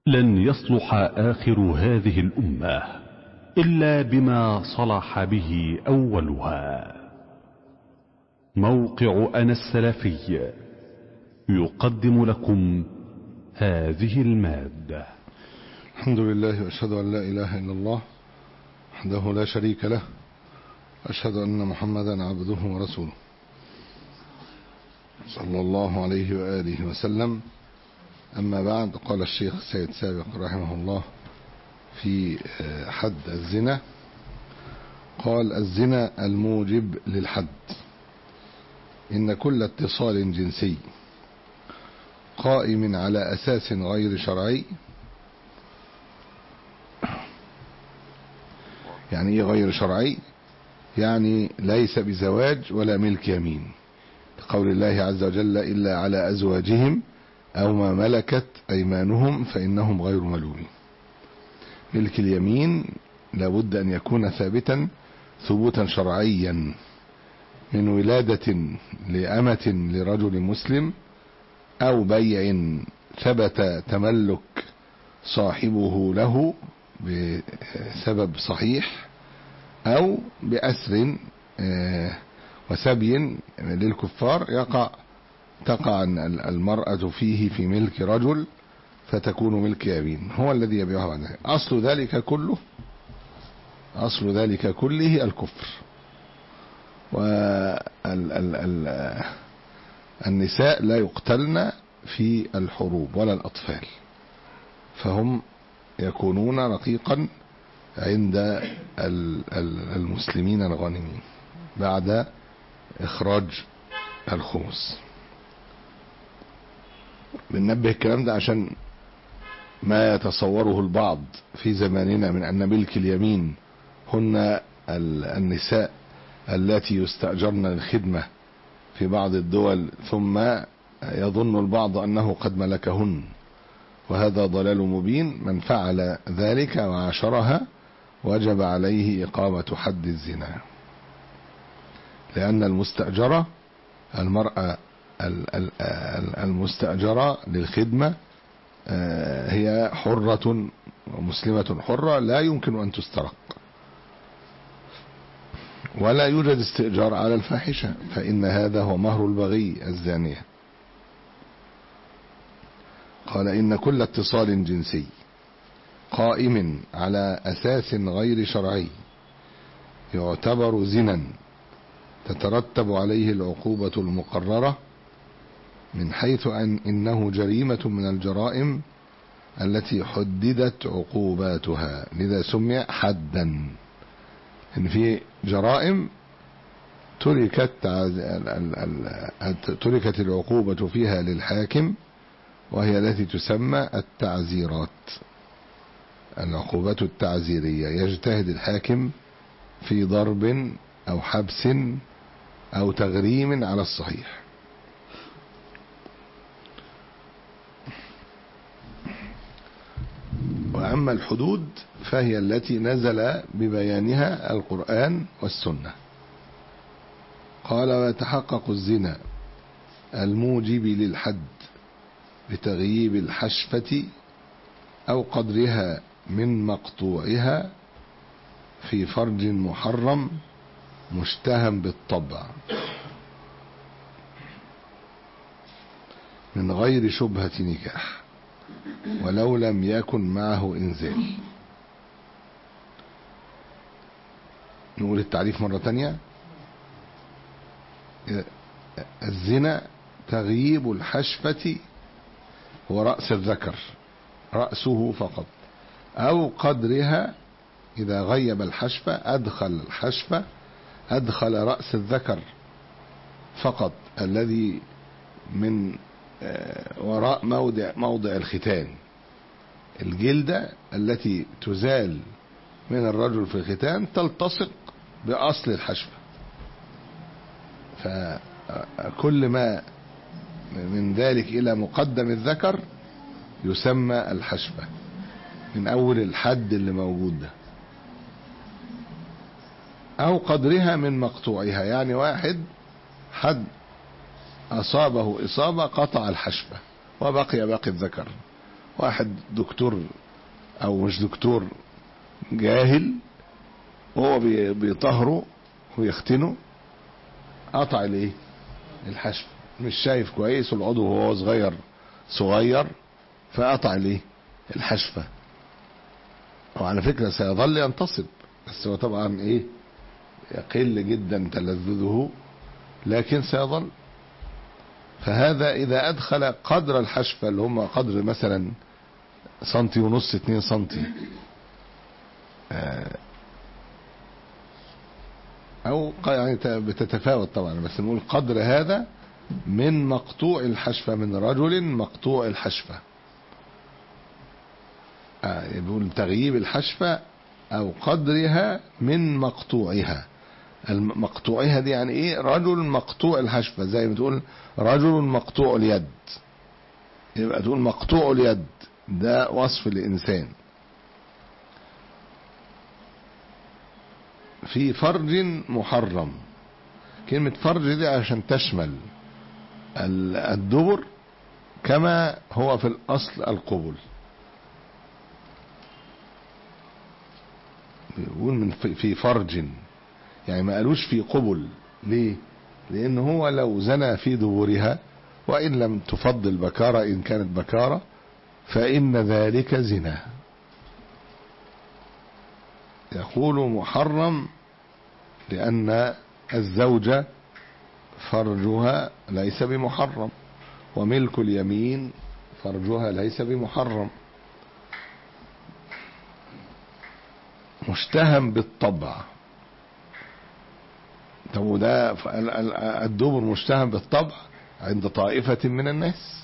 لن يصلح آخر هذه الأمة إلا بما صلح به أولها موقع أنا السلفي يقدم لكم هذه المادة الحمد لله واشهد ان لا اله الا الله وحده لا شريك له واشهد ان محمدا عبده ورسوله صلى الله عليه واله وسلم اما بعد قال الشيخ سيد سابق رحمه الله في حد الزنا قال الزنا الموجب للحد ان كل اتصال جنسي قائم على اساس غير شرعي يعني ايه غير شرعي يعني ليس بزواج ولا ملك يمين لقول الله عز وجل الا على ازواجهم او ما ملكت ايمانهم فانهم غير ملومين ملك اليمين لابد ان يكون ثابتا ثبوتا شرعيا من ولادة لأمة لرجل مسلم أو بيع ثبت تملك صاحبه له بسبب صحيح أو بأسر وسبي للكفار يقع تقع المرأة فيه في ملك رجل فتكون ملك يمين هو الذي يبيعها بعد ذلك أصل ذلك كله أصل ذلك كله الكفر والنساء لا يقتلن في الحروب ولا الأطفال فهم يكونون رقيقا عند المسلمين الغانمين بعد إخراج الخمس بننبه الكلام ده عشان ما يتصوره البعض في زماننا من أن ملك اليمين هن النساء التي يستأجرن للخدمة في بعض الدول ثم يظن البعض أنه قد ملكهن وهذا ضلال مبين من فعل ذلك وعاشرها وجب عليه إقامة حد الزنا لأن المستأجرة المرأة المستأجرة للخدمة هي حرة مسلمة حرة لا يمكن أن تسترق ولا يوجد استئجار على الفاحشة فإن هذا هو مهر البغي الزانية قال إن كل اتصال جنسي قائم على أساس غير شرعي يعتبر زنا تترتب عليه العقوبة المقررة من حيث أن إنه جريمة من الجرائم التي حددت عقوباتها لذا سمي حدا إن في جرائم تركت تركت العقوبة فيها للحاكم وهي التي تسمى التعزيرات العقوبات التعزيرية يجتهد الحاكم في ضرب أو حبس أو تغريم على الصحيح وأما الحدود فهي التي نزل ببيانها القرآن والسنة قال ويتحقق الزنا الموجب للحد بتغييب الحشفة أو قدرها من مقطوعها في فرج محرم مشتهم بالطبع من غير شبهة نكاح ولو لم يكن معه إنزال نقول التعريف مرة تانية الزنا تغييب الحشفة هو رأس الذكر رأسه فقط أو قدرها إذا غيب الحشفة أدخل الحشفة أدخل رأس الذكر فقط الذي من وراء موضع موضع الختان الجلدة التي تزال من الرجل في الختان تلتصق بأصل الحشفة فكل ما من ذلك إلى مقدم الذكر يسمى الحشفة من أول الحد اللي موجود ده أو قدرها من مقطوعها يعني واحد حد أصابه إصابة قطع الحشفة وبقي باقي الذكر واحد دكتور او مش دكتور جاهل وهو بي- بيطهره ويختنه قطع الايه الحشو مش شايف كويس والعضو وهو صغير صغير فقطع الايه الحشفه وعلى فكره سيظل ينتصب بس هو طبعا ايه يقل جدا تلذذه لكن سيظل فهذا اذا ادخل قدر الحشفه اللي هم قدر مثلا سنتي ونص اتنين سنتي آه، او ق- يعني ت- بتتفاوت طبعا بس نقول قدر هذا من مقطوع الحشفه من رجل مقطوع الحشفه آه، بيقول تغييب الحشفه او قدرها من مقطوعها الم- مقطوعها دي يعني ايه رجل مقطوع الحشفه زي ما تقول رجل مقطوع اليد يبقى تقول مقطوع اليد ده وصف الانسان في فرج محرم كلمة فرج دي عشان تشمل ال- الدبر كما هو في الأصل القبل بيقول من في- في فرج يعني ما قالوش في قبل ليه لأن هو لو زنى في دبرها وإن لم تفضل بكارة إن كانت بكارة فإن ذلك زنا يقول محرم لأن الزوجة فرجها ليس بمحرم وملك اليمين فرجها ليس بمحرم مشتهم بالطبع طب وده ف- ال- ال- الدبر مشتهم بالطبع عند طائفة من الناس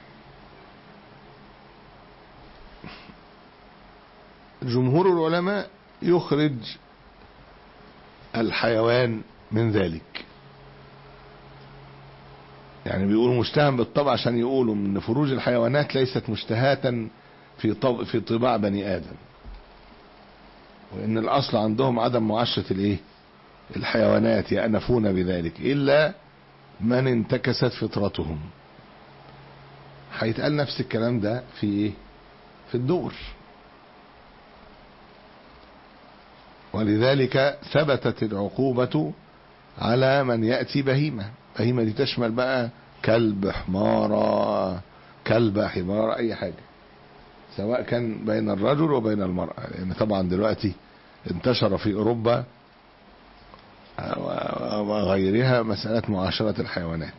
جمهور العلماء يخرج الحيوان من ذلك يعني بيقولوا مشتهم بالطبع عشان يقولوا ان فروج الحيوانات ليست مشتهاة في طب في طباع بني ادم وان الاصل عندهم عدم معاشرة الايه الحيوانات يأنفون بذلك الا من انتكست فطرتهم هيتقال نفس الكلام ده في ايه في الدور ولذلك ثبتت العقوبة على من يأتي بهيمة بهيمة دي تشمل بقى كلب حمارة كلب حمار أي حاجة سواء كان بين الرجل وبين المرأة لأن طبعا دلوقتي انتشر في أوروبا وغيرها مسألة معاشرة الحيوانات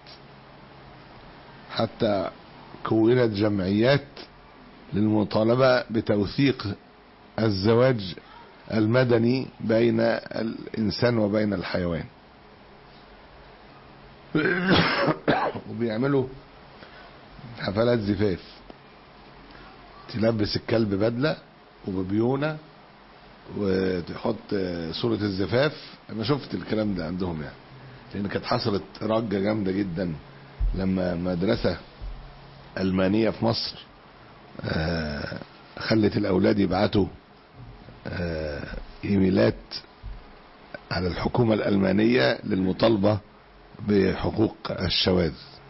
حتى كونت جمعيات للمطالبة بتوثيق الزواج المدني بين الإنسان وبين الحيوان وبيعملوا حفلات زفاف تلبس الكلب بدلة وببيونة وتحط صورة الزفاف انا شفت الكلام ده عندهم يعني لان كانت حصلت رجة جامدة جدا لما مدرسة ألمانية في مصر آه، خلت الأولاد يبعتوا آه، ايميلات على الحكومة الألمانية للمطالبة بحقوق الشواذ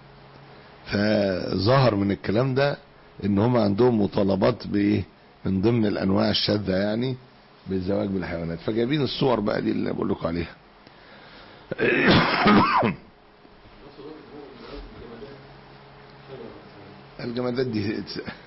فظهر من الكلام ده ان هم عندهم مطالبات بايه من ضمن الانواع الشاذة يعني بالزواج بالحيوانات فجايبين الصور بقى دي اللي بقول لكم عليها الجمادات دي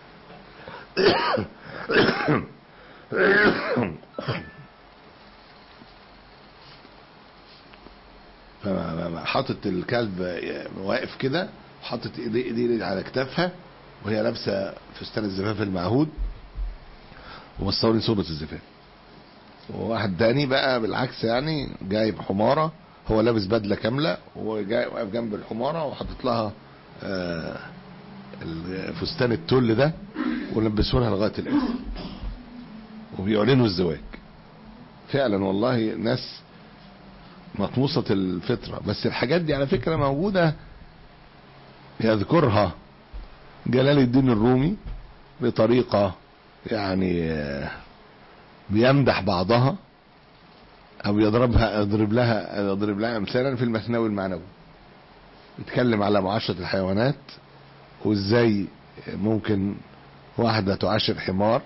حاطط الكلب واقف كده حاطط ايديه ايديه على كتافها وهي لابسه فستان الزفاف المعهود ومصورين صورة الزفاف وواحد تاني بقى بالعكس يعني جايب حمارة هو لابس بدلة كاملة وجاي واقف جنب الحمارة وحاطط لها آه فستان التل ده ولبسونها لغاية الآخر وبيعلنوا الزواج فعلا والله ناس مطموسة الفطرة بس الحاجات دي على فكرة موجودة يذكرها جلال الدين الرومي بطريقة يعني بيمدح بعضها او يضربها يضرب لها يضرب لها امثالا في المثنوي المعنوي يتكلم على معاشرة الحيوانات وازاي ممكن واحدة تعاشر حمار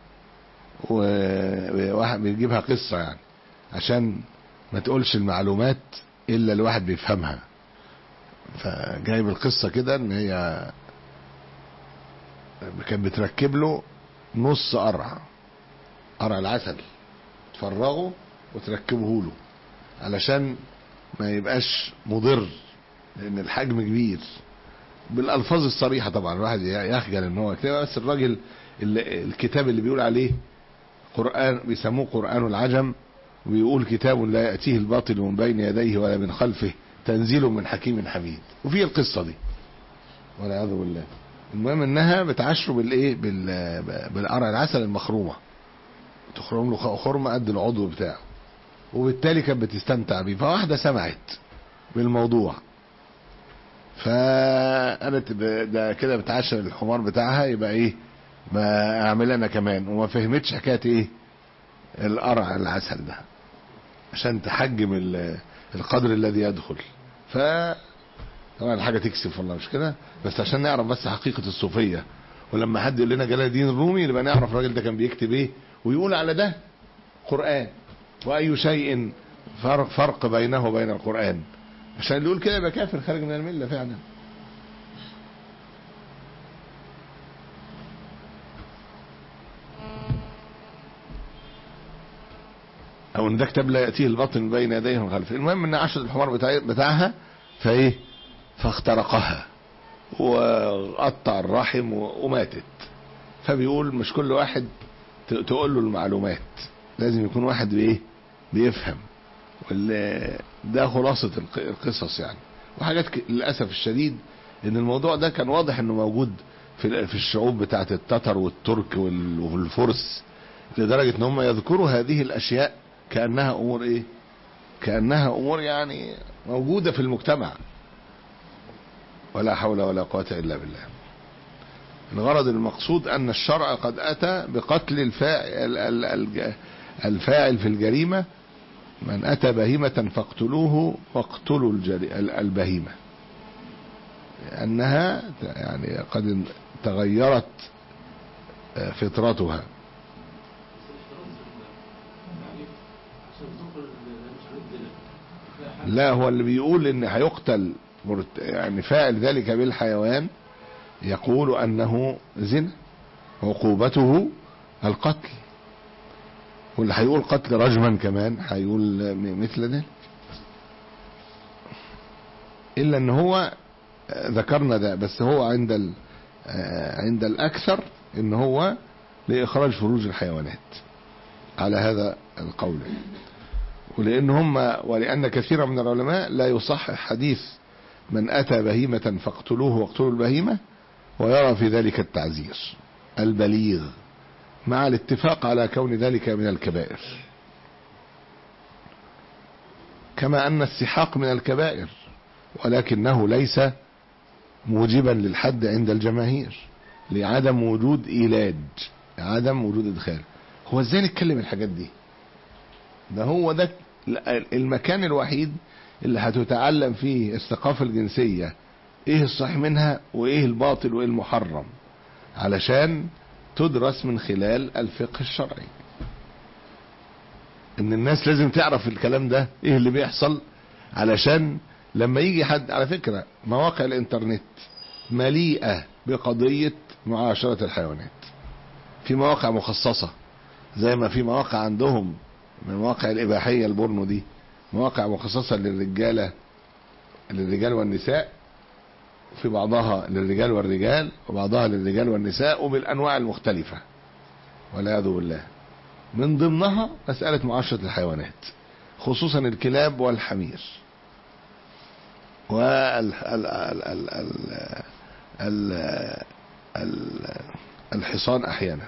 وواحد بيجيبها قصة يعني عشان ما تقولش المعلومات الا الواحد بيفهمها فجايب القصة كده ان هي كان بتركب له نص قرع قرع العسل تفرغه وتركبه له علشان ما يبقاش مضر لان الحجم كبير بالالفاظ الصريحه طبعا الواحد يخجل ان هو يكتبها بس الراجل اللي الكتاب اللي بيقول عليه قران بيسموه قران العجم ويقول كتاب لا ياتيه الباطل من بين يديه ولا من خلفه تنزيل من حكيم حميد وفي القصه دي والعياذ بالله المهم انها بتعشره بالايه بال بالقرع العسل المخرومه تخرم له خرمه قد العضو بتاعه وبالتالي كانت بتستمتع بيه فواحده سمعت بالموضوع فقالت ده كده بتعشر الحمار بتاعها يبقى ايه ما اعمل انا كمان وما فهمتش حكايه ايه القرع العسل ده عشان تحجم القدر الذي يدخل ف طبعا الحاجه تكسب والله مش كده بس عشان نعرف بس حقيقه الصوفيه ولما حد يقول لنا جلال الدين الرومي نبقى نعرف الراجل ده كان بيكتب ايه ويقول على ده قران واي شيء فرق فرق بينه وبين القران عشان اللي يقول كده يبقى كافر خارج من المله فعلا او ان ده كتاب لا ياتيه الباطن بين يديه من خلفه المهم ان عشرة الحمار بتاع بتاعها فايه فاخترقها وقطع الرحم وماتت فبيقول مش كل واحد تقول له المعلومات لازم يكون واحد بايه بيفهم ده خلاصة القصص يعني وحاجات للأسف الشديد ان الموضوع ده كان واضح انه موجود في في الشعوب بتاعه التتر والترك والفرس لدرجة ان هم يذكروا هذه الاشياء كأنها امور ايه كأنها امور يعني موجودة في المجتمع ولا حول ولا قوة الا بالله الغرض المقصود ان الشرع قد اتى بقتل الفاعل الفاعل في الجريمة من اتى بهيمة فاقتلوه واقتلوا البهيمة لانها يعني قد تغيرت فطرتها لا هو اللي بيقول ان هيقتل يعني فاعل ذلك بالحيوان يقول انه زنا عقوبته القتل واللي هيقول قتل رجما كمان هيقول مثل ذلك الا ان هو ذكرنا ده بس هو عند ال عند الاكثر ان هو لاخراج فروج الحيوانات على هذا القول ولان هم ولان كثيرا من العلماء لا يصحح حديث من اتى بهيمه فاقتلوه واقتلوا البهيمه ويرى في ذلك التعزير البليغ مع الاتفاق على كون ذلك من الكبائر كما ان السحاق من الكبائر ولكنه ليس موجبا للحد عند الجماهير لعدم وجود ايلاج عدم وجود ادخال هو ازاي نتكلم الحاجات دي ده هو ده المكان الوحيد اللي هتتعلم فيه الثقافة الجنسية ايه الصحيح منها وايه الباطل وايه المحرم علشان تدرس من خلال الفقه الشرعي ان الناس لازم تعرف الكلام ده ايه اللي بيحصل علشان لما يجي حد على فكرة مواقع الانترنت مليئة بقضية معاشرة الحيوانات في مواقع مخصصة زي ما في مواقع عندهم من المواقع الإباحية البورنو دي مواقع مخصصة للرجالة للرجال والنساء في بعضها للرجال والرجال وبعضها للرجال والنساء وبالأنواع المختلفة والعياذ بالله من ضمنها مسألة معاشرة الحيوانات خصوصا الكلاب والحمير والحصان أحيانا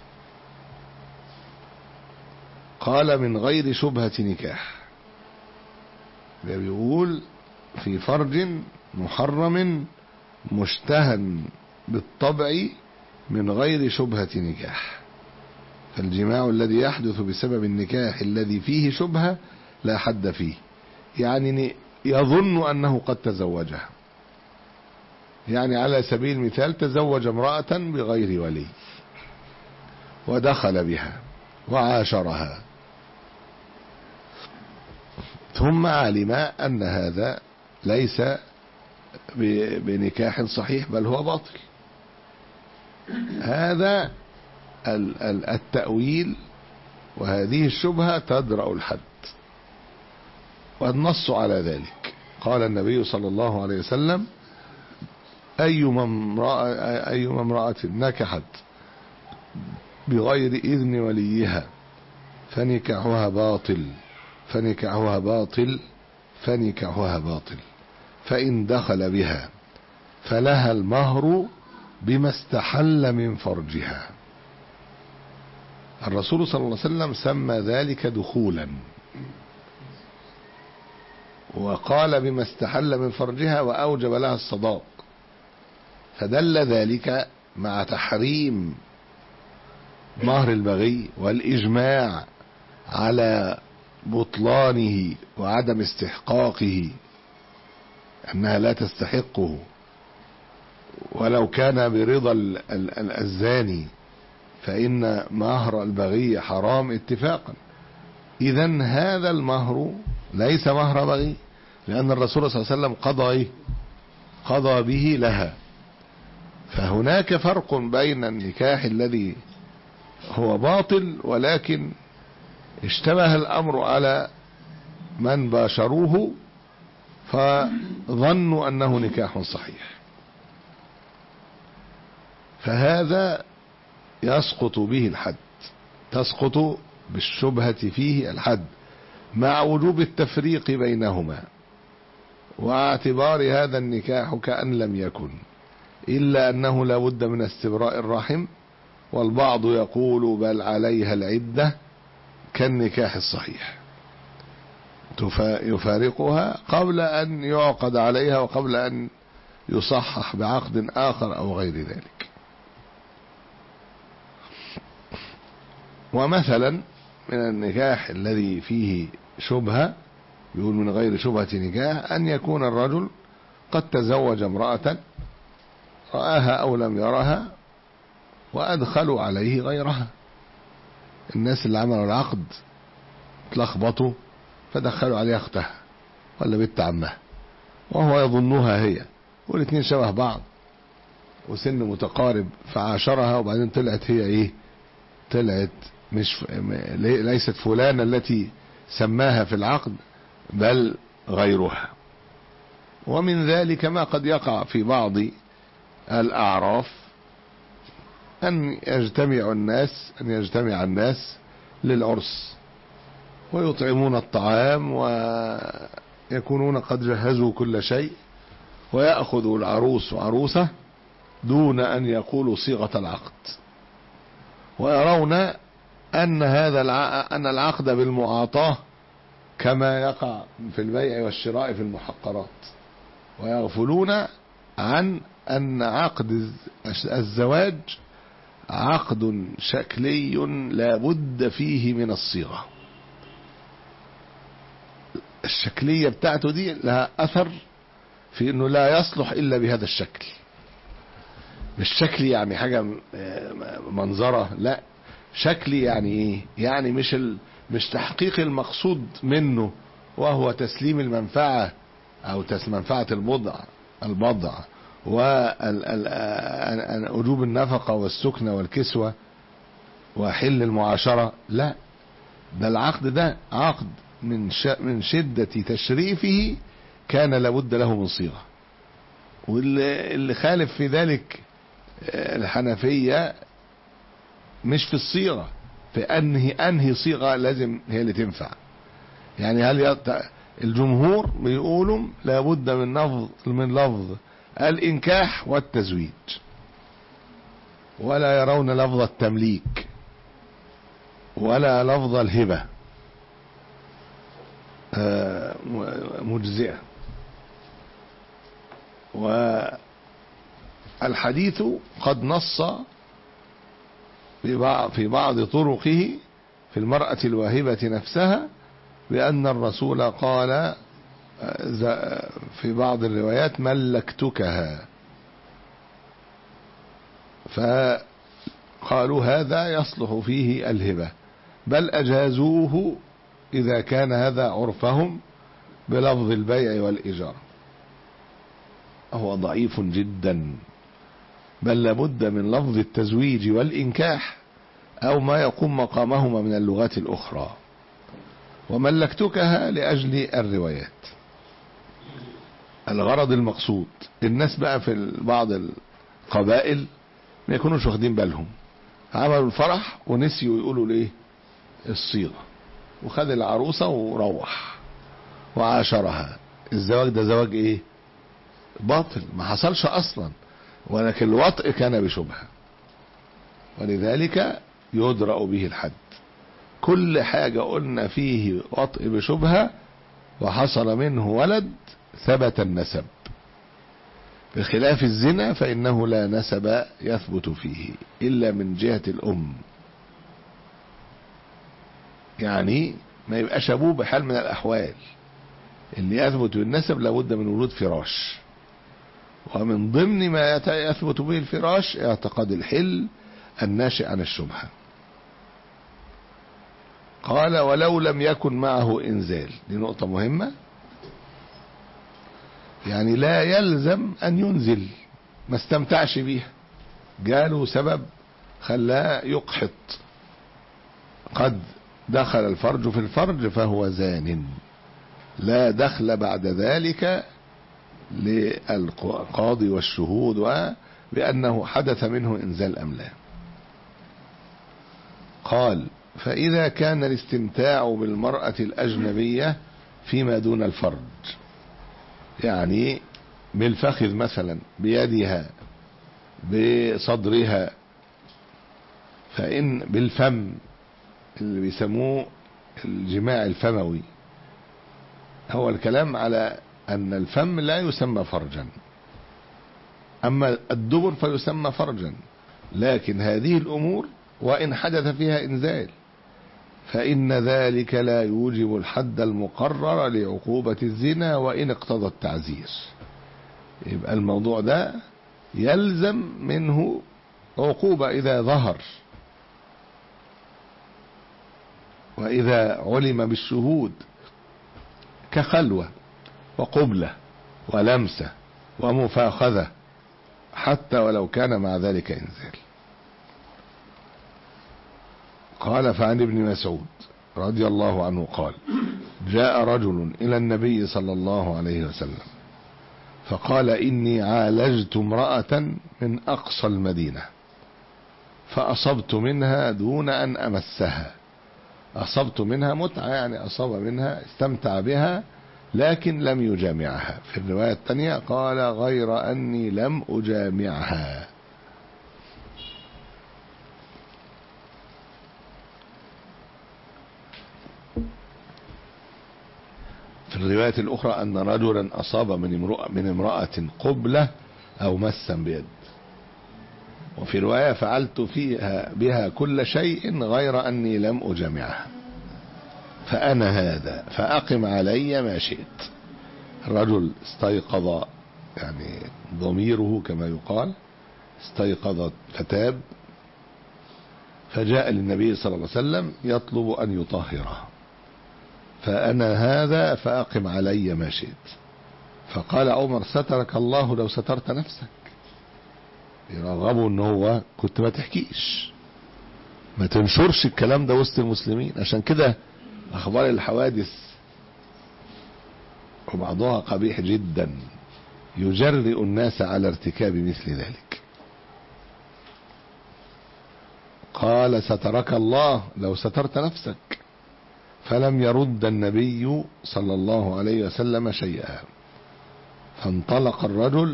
قال من غير شبهة نكاح ده بيقول في فرج محرم مشتهى بالطبع من غير شبهة نكاح فالجماع الذي يحدث بسبب النكاح الذي فيه شبهة لا حد فيه يعني يظن أنه قد تزوجها يعني على سبيل المثال تزوج امرأة بغير ولي ودخل بها وعاشرها ثم علم أن هذا ليس بنكاح صحيح بل هو باطل هذا التأويل وهذه الشبهة تدرأ الحد والنص على ذلك قال النبي صلى الله عليه وسلم أيما امرأة, أيما امرأة نكحت بغير إذن وليها فنكاحها باطل فنكاحها باطل فنكاحها باطل فإن دخل بها فلها المهر بما استحل من فرجها الرسول صلى الله عليه وسلم سمى ذلك دخولا وقال بما استحل من فرجها وأوجب لها الصداق فدل ذلك مع تحريم مهر البغي والإجماع على بطلانه وعدم استحقاقه أنها لا تستحقه ولو كان برضا الزاني فإن مهر البغي حرام اتفاقا إذا هذا المهر ليس مهر بغي لأن الرسول صلى الله عليه وسلم قضى إيه؟ قضى به لها فهناك فرق بين النكاح الذي هو باطل ولكن اشتبه الأمر على من باشروه فظنوا أنه نكاح صحيح فهذا يسقط به الحد تسقط بالشبهة فيه الحد مع وجوب التفريق بينهما واعتبار هذا النكاح كأن لم يكن إلا أنه لا بد من استبراء الرحم والبعض يقول بل عليها العدة كالنكاح الصحيح يفارقها قبل أن يعقد عليها وقبل أن يصحح بعقد آخر أو غير ذلك ومثلا من النكاح الذي فيه شبهة يقول من غير شبهة نكاح أن يكون الرجل قد تزوج امرأة رآها أو لم يرها وأدخلوا عليه غيرها الناس اللي عملوا العقد تلخبطوا فدخلوا عليها اختها ولا بنت عمها وهو يظنها هي والاثنين شبه بعض وسن متقارب فعاشرها وبعدين طلعت هي ايه طلعت مش ليست فلانة التي سماها في العقد بل غيرها ومن ذلك ما قد يقع في بعض الأعراف أن يجتمع الناس أن يجتمع الناس للعرس ويطعمون الطعام ويكونون قد جهزوا كل شيء ويأخذ العروس عروسة دون أن يقولوا صيغة العقد ويرون أن هذا أن العقد بالمعاطاة كما يقع في البيع والشراء في المحقرات ويغفلون عن أن عقد الزواج عقد شكلي لا بد فيه من الصيغة الشكلية بتاعته دي لها أثر في أنه لا يصلح إلا بهذا الشكل مش شكلي يعني حاجة منظرة لا شكلي يعني ايه يعني مش ال... مش تحقيق المقصود منه وهو تسليم المنفعة او تس منفعة البضع البضع ووجوب النفقة والسكنة والكسوة وحل المعاشرة لا ده العقد ده عقد من ش... من شدة تشريفه كان لابد له من صيغة واللي اللي خالف في ذلك الحنفية مش في الصيغة في أنهي أنهي صيغة لازم هي اللي تنفع يعني هل يط... الجمهور بيقولوا لابد من لفظ من لفظ الإنكاح والتزويج ولا يرون لفظ التمليك ولا لفظ الهبة مجزئة والحديث قد نص في بعض طرقه في المرأة الواهبة نفسها بأن الرسول قال في بعض الروايات ملكتكها قالوا هذا يصلح فيه الهبة بل أجازوه إذا كان هذا عرفهم بلفظ البيع والإيجار هو ضعيف جدا بل لابد من لفظ التزويج والإنكاح أو ما يقوم مقامهما من اللغات الأخرى وملكتكها لأجل الروايات الغرض المقصود الناس بقى في بعض القبائل ما يكونوش واخدين بالهم عملوا الفرح ونسيوا يقولوا ليه الصيغة وخد العروسة وروح وعاشرها الزواج ده زواج ايه باطل ما حصلش اصلا ولكن الوطء كان بشبهة ولذلك يدرأ به الحد كل حاجة قلنا فيه وطء بشبهة وحصل منه ولد ثبت النسب بخلاف الزنا فإنه لا نسب يثبت فيه إلا من جهة الأم يعني ما يبقاش أبوه بحال من الأحوال اللي يثبت بالنسب لابد من وجود فراش ومن ضمن ما يثبت به الفراش اعتقاد الحل الناشئ عن الشبهة قال ولو لم يكن معه انزال دي نقطة مهمة يعني لا يلزم ان ينزل ما استمتعش بيها جاله سبب خلاه يقحط قد دخل الفرج في الفرج فهو زان لا دخل بعد ذلك للقاضي والشهود وبأنه حدث منه إنزال أم لا قال فإذا كان الاستمتاع بالمرأة الأجنبية فيما دون الفرج يعني بالفخذ مثلا بيدها بصدرها فإن بالفم اللي بيسموه الجماع الفموي هو الكلام على أن الفم لا يسمى فرجا أما الدبر فيسمى فرجا لكن هذه الأمور وإن حدث فيها إنزال فإن ذلك لا يوجب الحد المقرر لعقوبة الزنا وإن اقتضى التعزير يبقى الموضوع ده يلزم منه عقوبة إذا ظهر وإذا علم بالشهود كخلوة وقبلة ولمسة ومفاخذة حتى ولو كان مع ذلك إنزال قال فعن ابن مسعود رضي الله عنه قال جاء رجل إلى النبي صلى الله عليه وسلم فقال إني عالجت امرأة من أقصى المدينة فأصبت منها دون أن أمسها أصبت منها متعة يعني أصاب منها استمتع بها لكن لم يجامعها في الرواية الثانية قال غير أني لم أجامعها في الرواية الأخرى أن رجلا أصاب من امرأة, من امرأة قبلة أو مسا بيد وفي رواية فعلت فيها بها كل شيء غير أني لم أجامعها فأنا هذا فأقم علي ما شئت الرجل استيقظ يعني ضميره كما يقال استيقظ فتاب فجاء للنبي صلى الله عليه وسلم يطلب أن يطهره فأنا هذا فأقم علي ما شئت فقال عمر سترك الله لو سترت نفسك يرغبوا ان هو كنت ما تحكيش ما تنشرش الكلام ده وسط المسلمين عشان كده اخبار الحوادث وبعضها قبيح جدا يجرئ الناس على ارتكاب مثل ذلك قال سترك الله لو سترت نفسك فلم يرد النبي صلى الله عليه وسلم شيئا فانطلق الرجل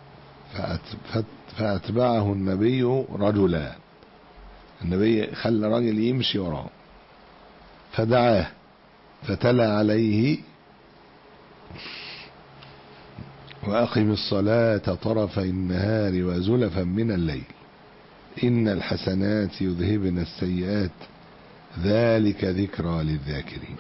فأتبعه النبي رجلا النبي خلى راجل يمشي وراه فدعاه فتلا عليه وأقم الصلاة طرفي النهار وزلفا من الليل إن الحسنات يذهبن السيئات ذلك ذكرى للذاكرين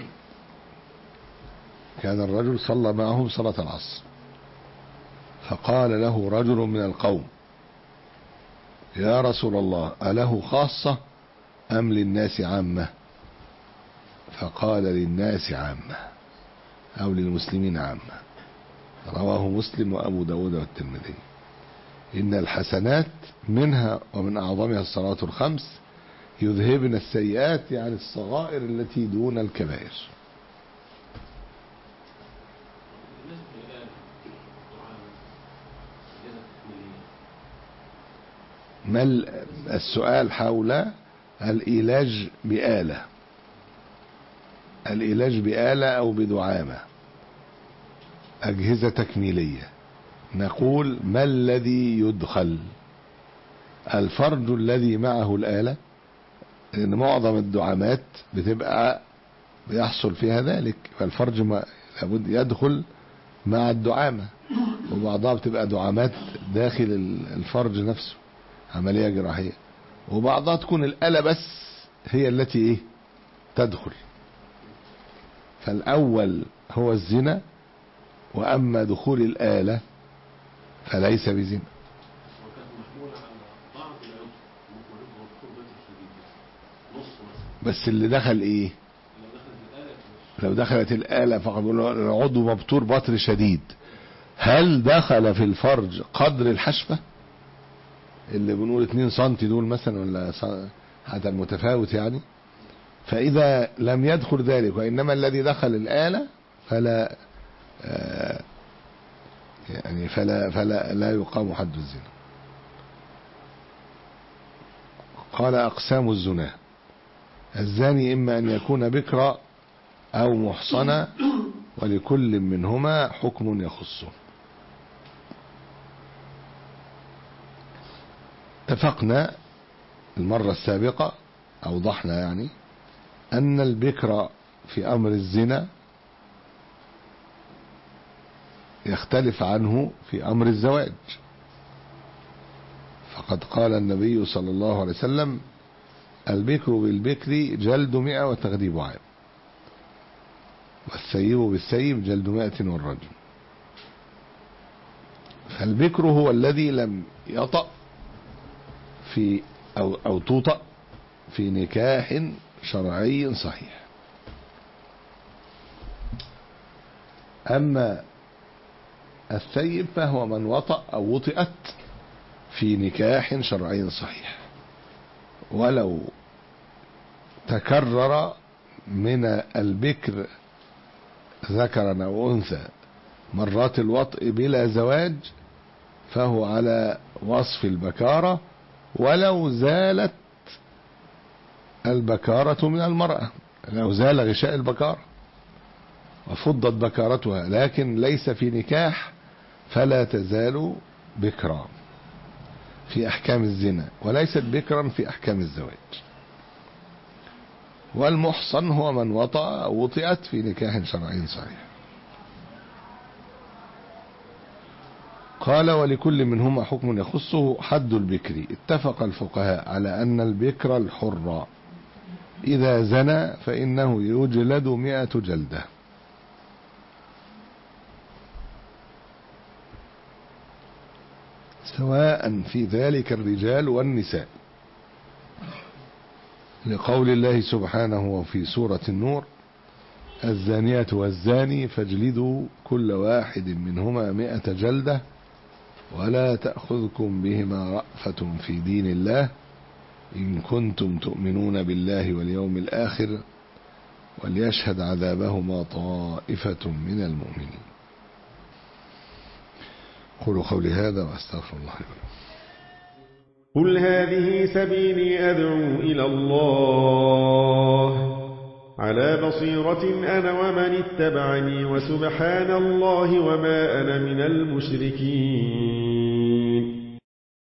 كان الرجل صلى معهم صلاة العصر فقال له رجل من القوم يا رسول الله أله خاصة أم للناس عامة فقال للناس عامة أو للمسلمين عامة رواه مسلم وأبو داود والترمذي إن الحسنات منها ومن أعظمها الصلاة الخمس يذهبن السيئات يعني الصغائر التي دون الكبائر ما السؤال حول الإيلاج بآلة الإيلاج بآلة أو بدعامة أجهزة تكميلية نقول ما الذي يدخل الفرج الذي معه الآلة لأن معظم الدعامات بتبقى بيحصل فيها ذلك فالفرج ما لابد يدخل مع الدعامة وبعضها بتبقى دعامات داخل الفرج نفسه عملية جراحية وبعضها تكون الآلة بس هي التي ايه تدخل فالأول هو الزنا وأما دخول الآلة فليس بزنا بس اللي دخل ايه لو دخلت الآلة فقط العضو مبتور بطر شديد هل دخل في الفرج قدر الحشفة اللي بنقول 2 سم دول مثلا ولا حتى المتفاوت يعني فإذا لم يدخل ذلك وإنما الذي دخل الآلة فلا آه يعني فلا فلا لا يقام حد الزنا قال أقسام الزنا الزاني إما أن يكون بكرا أو محصنا ولكل منهما حكم يخصه اتفقنا المرة السابقة أوضحنا يعني أن البكر في أمر الزنا يختلف عنه في أمر الزواج فقد قال النبي صلى الله عليه وسلم البكر بالبكر جلد مئة وتغريب عام والسيب بالسيب جلد مئة والرجم فالبكر هو الذي لم يطأ في أو, أو توطأ في نكاح شرعي صحيح أما الثيب فهو من وطأ أو وطئت في نكاح شرعي صحيح ولو تكرر من البكر ذكرا أو أنثى مرات الوطء بلا زواج فهو على وصف البكارة ولو زالت البكارة من المرأة لو زال غشاء البكارة وفضت بكارتها لكن ليس في نكاح فلا تزال بكرا في أحكام الزنا وليست بكرا في أحكام الزواج والمحصن هو من وطأ أو وطئت في نكاح شرعي صحيح قال ولكل منهما حكم يخصه حد البكر اتفق الفقهاء على أن البكر الحر إذا زنى فإنه يجلد مئة جلدة سواء في ذلك الرجال والنساء لقول الله سبحانه وفي سورة النور الزانية والزاني فاجلدوا كل واحد منهما مئة جلدة ولا تأخذكم بهما رأفة في دين الله إن كنتم تؤمنون بالله واليوم الآخر وليشهد عذابهما طائفة من المؤمنين قولوا قولي هذا واستغفر الله لي قل هذه سبيلي أدعو إلى الله على بصيرة أنا ومن اتبعني وسبحان الله وما أنا من المشركين